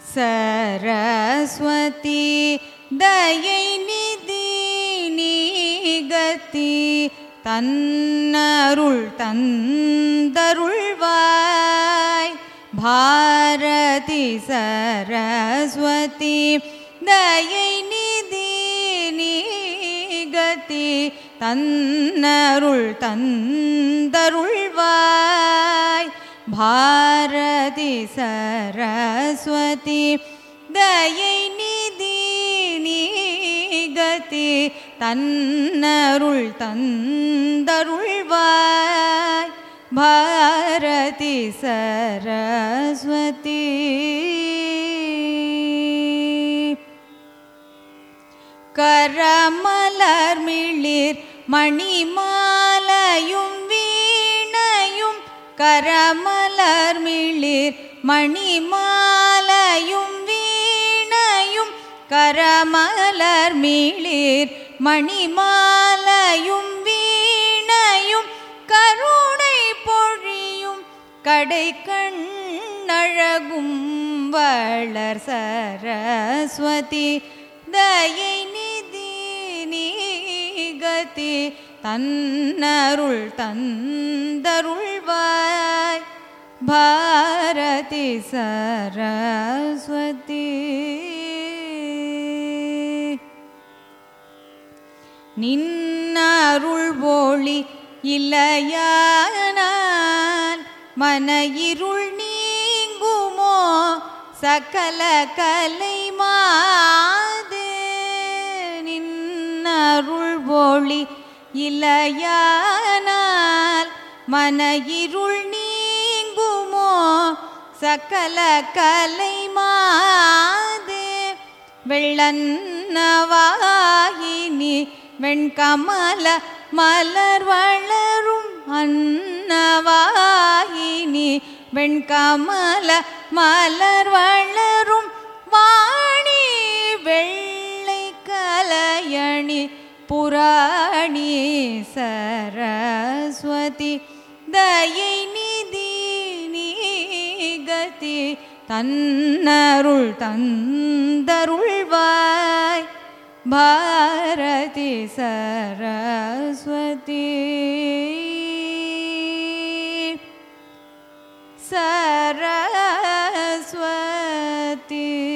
சரஸ்வதி தயை நிதி நீகதி தன்னருள் தந்தருள்வாய் பாரதி சரஸ்வதி தயை நிதி நீகதி தன்னருள் தந்தருள்வாய் பாரதி சரஸ்வதி தயை நிதி நீகதி தன்னருள் தந்தருள்வாய் பாரதி சரஸ்வதி கரமலர் மிளிர் மணிமாலையும் வீணையும் கரமலர் மிளிர் மணிமாலையும் வீணையும் கரமலர் மிளிர் மணிமாலையும் வீணையும் கருணை பொழியும் கடை கண்ணழகும் வளர் சரஸ்வதி தயை நிதி நீகதி தன்னருள் தந்தருள்வாய் பாரதி சரஸ்வதி நின்னருள் ஒளி இல்லையானால் மன இருள் நீங்குமோ சகல கலை மாது நின்னருள் ஒளி இல்லையானால் மன இருள் நீங்குமோ சகல கலை மாது வெள்ளன்னவாயினி வெண்கமல மலர் வளரும் அன்னவாயினி வெண்கமல மலர் வளரும் வாணி வெள்ளை கலையணி புராணி சரஸ்வதி தயை நிதி நீகதி தன்னருள் தந்தருள்வாய் பாரதி சரஸ்வதி சரஸ்வதி